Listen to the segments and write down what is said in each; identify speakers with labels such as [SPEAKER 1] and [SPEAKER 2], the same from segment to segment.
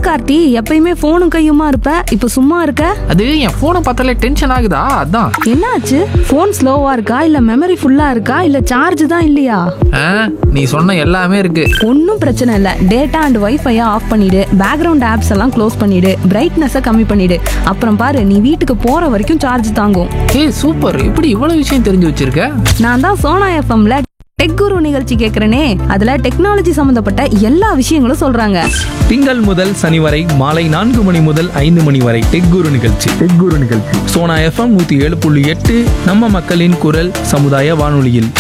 [SPEAKER 1] கார்த்தி எப்பயுமே போனும் கையுமா இருப்ப இப்ப சும்மா இருக்க
[SPEAKER 2] அது என் போனை பார்த்தாலே டென்ஷன் ஆகுதா அதான்
[SPEAKER 1] என்னாச்சு போன் ஸ்லோவா இருக்கா இல்ல மெமரி ஃபுல்லா இருக்கா இல்ல சார்ஜ் தான் இல்லையா
[SPEAKER 2] ஆ, நீ சொன்ன எல்லாமே இருக்கு
[SPEAKER 1] ஒன்றும் பிரச்சனை இல்லை டேட்டா அண்ட் வைஃபையை ஆஃப் பண்ணிடு பேக்ரவுண்ட் ஆப்ஸ் எல்லாம் க்ளோஸ் பண்ணிடு பிரைட்னஸை கம்மி பண்ணிடு அப்புறம் பாரு நீ வீட்டுக்கு போற வரைக்கும் சார்ஜ் தாங்கும்
[SPEAKER 2] ஏய் சூப்பர் இப்படி இவ்வளவு விஷயம் தெரிஞ்சு வச்சிருக்க
[SPEAKER 1] நான் தான் சோனா எஃப்எம்ல டெக் குரு நிகழ்ச்சி கேட்குறேனே அதுல டெக்னாலஜி சம்மந்தப்பட்ட எல்லா விஷயங்களும் சொல்றாங்க
[SPEAKER 3] திங்கள் முதல் சனி வரை மாலை நான்கு மணி முதல் ஐந்து மணி வரை டெக் குரு நிகழ்ச்சி டெக் குரு நிகழ்ச்சி சோனா எஃப்எம் நூத்தி ஏழு புள்ளி எட்டு நம்ம மக்களின் குரல் சமுதாய வானொலியில்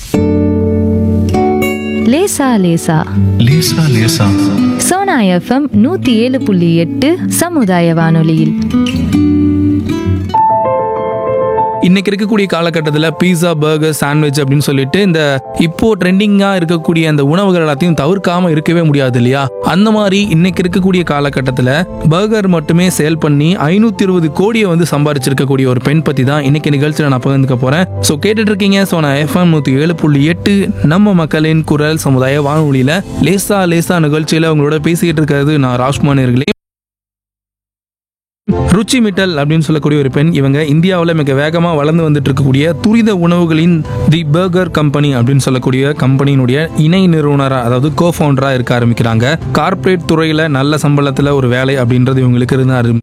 [SPEAKER 4] லேசா லேசா
[SPEAKER 5] லேசா லேசா
[SPEAKER 4] சோனா எஃப்எம் நூத்தி ஏழு புள்ளி எட்டு சமுதாய வானொலியில்
[SPEAKER 3] இன்னைக்கு இருக்கக்கூடிய காலகட்டத்தில் பீஸா பர்கர் சாண்ட்விச் அப்படின்னு சொல்லிட்டு இந்த இப்போ ட்ரெண்டிங்கா இருக்கக்கூடிய அந்த உணவுகள் எல்லாத்தையும் தவிர்க்காம இருக்கவே முடியாது இல்லையா அந்த மாதிரி இன்னைக்கு இருக்கக்கூடிய காலகட்டத்தில் பர்கர் மட்டுமே சேல் பண்ணி ஐநூத்தி இருபது கோடியை வந்து சம்பாரிச்சிருக்கக்கூடிய ஒரு பெண் பத்தி தான் இன்னைக்கு நிகழ்ச்சியில் நான் பகிர்ந்துக்க போறேன் ஸோ கேட்டுட்டு இருக்கீங்க ஸோ நான் எஃப்எம் நூத்தி ஏழு புள்ளி எட்டு நம்ம மக்களின் குரல் சமுதாய வானொலியில லேசா லேசா நிகழ்ச்சியில உங்களோட பேசிக்கிட்டு இருக்கிறது நான் ராஜ்குமார் நேயர்களே ருச்சி மிட்டல் அப்படின்னு சொல்லக்கூடிய ஒரு பெண் இவங்க இந்தியாவில் மிக வேகமாக வளர்ந்து வந்துட்டு இருக்கக்கூடிய துரித உணவுகளின் தி பர்கர் கம்பெனி அப்படின்னு சொல்லக்கூடிய கம்பெனியினுடைய இணை நிறுவனராக அதாவது கோ ஃபவுண்டராக இருக்க ஆரம்பிக்கிறாங்க கார்ப்பரேட் துறையில் நல்ல சம்பளத்தில் ஒரு வேலை அப்படின்றது இவங்களுக்கு இருந்து ஆரம்பி-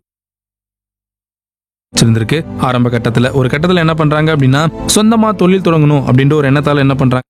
[SPEAKER 3] இருந்திருக்கு ஆரம்ப கட்டத்தில் ஒரு கட்டத்தில் என்ன பண்ணுறாங்க அப்படின்னா சொந்தமாக தொழில் தொடங்கணும் அப்படின்ற ஒரு எண்ணத்தால் என்ன பண்ணுறாங்க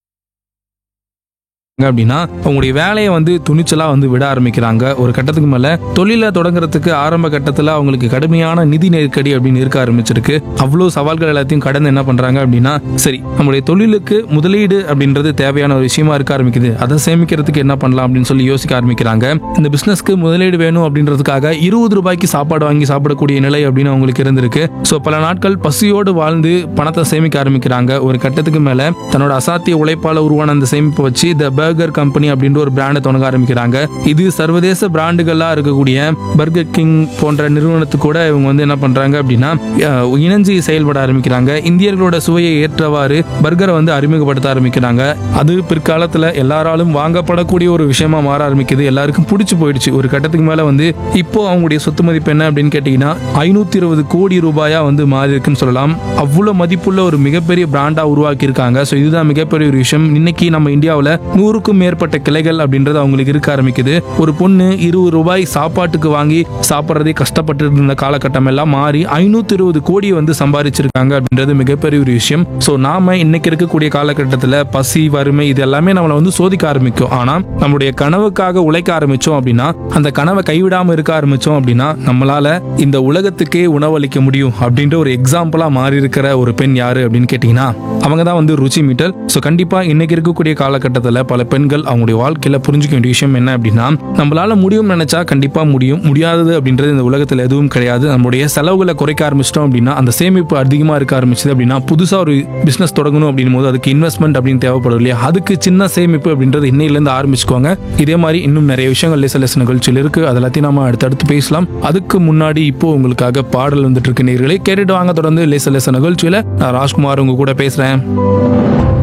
[SPEAKER 3] அப்படின்னா அவங்களுடைய வேலையை வந்து துணிச்சலா வந்து விட ஆரம்பிக்கிறாங்க ஒரு கட்டத்துக்கு மேல தொழிலை தொடங்குறதுக்கு ஆரம்ப கட்டத்துல அவங்களுக்கு கடுமையான நிதி நெருக்கடி அப்படின்னு இருக்க ஆரம்பிச்சிருக்கு அவ்வளோ சவால்கள் எல்லாத்தையும் கடந்து என்ன பண்றாங்க அப்படின்னா சரி நம்மளுடைய தொழிலுக்கு முதலீடு அப்படின்றது தேவையான ஒரு விஷயமா இருக்க ஆரம்பிக்குது அதை சேமிக்கிறதுக்கு என்ன பண்ணலாம் அப்படின்னு சொல்லி யோசிக்க ஆரம்பிக்கிறாங்க இந்த பிசினஸ்க்கு முதலீடு வேணும் அப்படின்றதுக்காக இருபது ரூபாய்க்கு சாப்பாடு வாங்கி சாப்பிடக்கூடிய நிலை அப்படின்னு அவங்களுக்கு இருந்திருக்கு ஸோ பல நாட்கள் பசியோடு வாழ்ந்து பணத்தை சேமிக்க ஆரம்பிக்கிறாங்க ஒரு கட்டத்துக்கு மேல தன்னோட அசாத்திய உழைப்பால உருவான அந்த சேமிப்பை வச்சு த பர்கர் கம்பெனி அப்படின்ற ஒரு பிராண்டை தொடங்க ஆரம்பிக்கிறாங்க இது சர்வதேச பிராண்டுகளா இருக்கக்கூடிய பர்கர் கிங் போன்ற நிறுவனத்துக்கு கூட இவங்க வந்து என்ன பண்றாங்க அப்படின்னா அஹ், இணைஞ்சு செயல்பட ஆரம்பிக்கிறாங்க இந்தியர்களோட சுவையை ஏற்றவாறு பர்கரை வந்து அறிமுகப்படுத்த ஆரம்பிக்கிறாங்க அது பிற்காலத்துல எல்லாராலும் வாங்கப்படக்கூடிய ஒரு விஷயமா மாற ஆரம்பிக்குது எல்லாருக்கும் பிடிச்சு போயிடுச்சு ஒரு கட்டத்துக்கு மேல வந்து இப்போ அவங்களுடைய சொத்து மதிப்பு என்ன அப்படின்னு கேட்டீங்கன்னா ஐநூத்தி இருபது கோடி ரூபாயா வந்து மாறி இருக்குன்னு சொல்லலாம் அவ்வளவு மதிப்புள்ள ஒரு மிகப்பெரிய பிராண்டா உருவாக்கி இருக்காங்க ஸோ இதுதான் மிகப்பெரிய ஒரு விஷயம் இன்னைக்கு நம்ம இந்தியாவில் நூறுக்கும் மேற்பட்ட கிளைகள் அப்படின்றது அவங்களுக்கு இருக்க ஆரம்பிக்குது ஒரு பொண்ணு இருபது ரூபாய் சாப்பாட்டுக்கு வாங்கி சாப்பிட்றதே கஷ்டப்பட்டு இருந்த காலகட்டம் எல்லாம் மாறி ஐநூத்தி இருபது கோடியை வந்து சம்பாதிச்சிருக்காங்க அப்படின்றது மிகப்பெரிய ஒரு விஷயம் ஸோ நாம இன்னைக்கு இருக்கக்கூடிய காலகட்டத்தில் பசி வறுமை இது எல்லாமே நம்மளை வந்து சோதிக்க ஆரம்பிக்கும் ஆனா நம்மளுடைய கனவுக்காக உழைக்க ஆரம்பிச்சோம் அப்படின்னா அந்த கனவை கைவிடாம இருக்க ஆரம்பிச்சோம் அப்படின்னா நம்மளால இந்த உலகத்துக்கே உணவளிக்க முடியும் அப்படின்ற ஒரு எக்ஸாம்பிளா மாறி இருக்கிற ஒரு பெண் யாரு அப்படின்னு கேட்டீங்கன்னா அவங்க தான் வந்து ருச்சி மீட்டல் ஸோ கண்டிப்பா இன்னைக்கு இருக்கக்கூடிய காலகட்டத்தில் பல பெண்கள் அவங்களுடைய வாழ்க்கையில புரிஞ்சுக்க வேண்டிய விஷயம் என்ன அப்படின்னா நம்மளால முடியும் நினைச்சா கண்டிப்பா முடியும் முடியாதது அப்படின்றது இந்த உலகத்தில் எதுவும் கிடையாது நம்மளுடைய செலவுகளை குறைக்க ஆரம்பிச்சிட்டோம் அப்படின்னா அந்த சேமிப்பு அதிகமாக இருக்க ஆரம்பிச்சது அப்படின்னா புதுசா ஒரு பிசினஸ் தொடங்கணும் அப்படின்னும் போது அதுக்கு இன்வெஸ்ட்மெண்ட் அப்படின்னு தேவைப்படும் இல்லையா அதுக்கு சின்ன சேமிப்பு அப்படின்றது இன்னையிலேருந்து ஆரம்பிச்சுக்கோங்க இதே மாதிரி இன்னும் நிறைய விஷயங்கள் லேச லேச நிகழ்ச்சியில் இருக்கு அது எல்லாத்தையும் நாம அடுத்தடுத்து பேசலாம் அதுக்கு முன்னாடி இப்போ உங்களுக்காக பாடல் வந்துட்டு இருக்கு நேர்களை கேட்டுட்டு வாங்க தொடர்ந்து லேச லேச நிகழ்ச்சியில நான் ராஜ்குமார் உங்க கூட பேசுறேன்